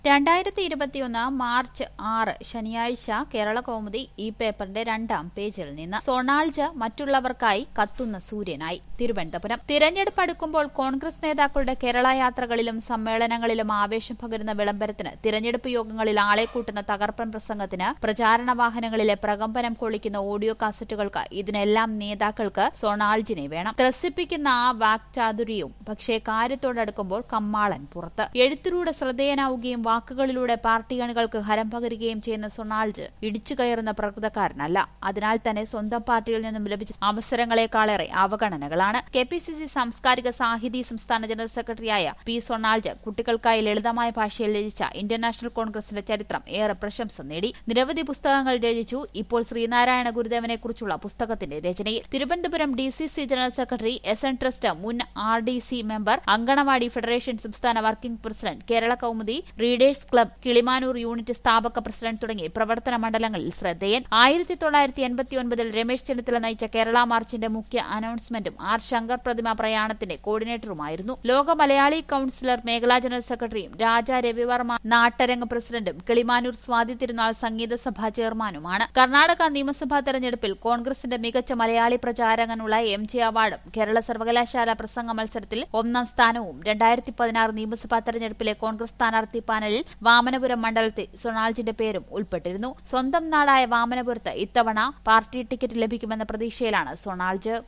രണ്ടായിരത്തി ഇരുപത്തിയൊന്ന് മാർച്ച് ആറ് ശനിയാഴ്ച കേരള കൗമുദി ഈ പേപ്പറിന്റെ രണ്ടാം പേജിൽ നിന്ന് സൊണാൾജ് മറ്റുള്ളവർക്കായി കത്തുന്ന സൂര്യനായി തിരുവനന്തപുരം തിരഞ്ഞെടുപ്പ് അടുക്കുമ്പോൾ കോൺഗ്രസ് നേതാക്കളുടെ കേരള യാത്രകളിലും സമ്മേളനങ്ങളിലും ആവേശം പകരുന്ന വിളംബരത്തിന് തിരഞ്ഞെടുപ്പ് യോഗങ്ങളിൽ ആളെ കൂട്ടുന്ന തകർപ്പൻ പ്രസംഗത്തിന് പ്രചാരണ വാഹനങ്ങളിലെ പ്രകമ്പനം കൊള്ളിക്കുന്ന ഓഡിയോ കാസറ്റുകൾക്ക് ഇതിനെല്ലാം നേതാക്കൾക്ക് സൊണാൾജിനെ വേണം ത്രസിപ്പിക്കുന്ന ആ വാക്ചാതുര്യവും പക്ഷേ കാര്യത്തോടടുക്കുമ്പോൾ കമ്മാളൻ പുറത്ത് എഴുത്തിലൂടെ ശ്രദ്ധേയനാവുകയും വാക്കുകളിലൂടെ പാർട്ടി അണികൾക്ക് ഹരം പകരുകയും ചെയ്യുന്ന സൊണാൾഡ് ഇടിച്ചു കയറുന്ന പ്രകൃതക്കാരനല്ല അതിനാൽ തന്നെ സ്വന്തം പാർട്ടിയിൽ നിന്നും ലഭിച്ച അവസരങ്ങളെക്കാളേറെ അവഗണനകളാണ് കെ പി സി സി സാംസ്കാരിക സാഹിതി സംസ്ഥാന ജനറൽ സെക്രട്ടറിയായ പി സൊണാൾഡ് കുട്ടികൾക്കായി ലളിതമായ ഭാഷയിൽ രചിച്ച ഇന്ത്യൻ നാഷണൽ കോൺഗ്രസിന്റെ ചരിത്രം ഏറെ പ്രശംസ നേടി നിരവധി പുസ്തകങ്ങൾ രചിച്ചു ഇപ്പോൾ ശ്രീനാരായണ ഗുരുദേവനെ കുറിച്ചുള്ള പുസ്തകത്തിന്റെ രചനയിൽ Thiruvananthapuram D C C general secretary S N trust മുൻ R D C member anganwadi federation സംസ്ഥാന working president Kerala Kaumudi readers club Kilimanoor unit സ്ഥാപക പ്രസിഡന്റ് തുടങ്ങി പ്രവർത്തന മണ്ഡലങ്ങളിൽ ശ്രദ്ധേയൻ ആയിരത്തി തൊള്ളായിരത്തി എൺപത്തിയൊൻപതിൽ രമേശ് ചെന്നിത്തല നയിച്ച കേരള മാർച്ചിന്റെ മുഖ്യ അനൗൺസ്മെന്റും ആർ ശങ്കർ പ്രതിമ പ്രയാണത്തിന്റെ കോർഡിനേറ്ററുമായിരുന്നു ലോക മലയാളി കൌൺസിലർ മേഖലാ ജനറൽ സെക്രട്ടറിയും രാജ രവിവർമ്മ നാട്ടരംഗ പ്രസിഡന്റും കിളിമാനൂർ സ്വാതി തിരുനാൾ സംഗീത സഭാ ചെയർമാനുമാണ് കർണാടക നിയമസഭാ തെരഞ്ഞെടുപ്പിൽ കോൺഗ്രസിന്റെ മികച്ച മലയാളി പ്രചാരകനുള്ള എം ജി അവാർഡും കേരള സർവകലാശാല പ്രസംഗ മത്സരത്തിൽ ഒന്നാം സ്ഥാനവും രണ്ടായിരത്തി പതിനാറ് നിയമസഭാ തെരഞ്ഞെടുപ്പിലെ കോൺഗ്രസ് സ്ഥാനാർത്ഥി പാനലിൽ വാമനപുരം മണ്ഡലത്തിൽ സൊണാൾജിന്റെ പേരും ഉൾപ്പെട്ടിരുന്നു സ്വന്തം നാടായ വാമനപുരത്ത് ഇത്തവണ പാർട്ടി ടിക്കറ്റ് ലഭിക്കുമെന്ന പ്രതീക്ഷയിലാണ് സൊണാൾജ്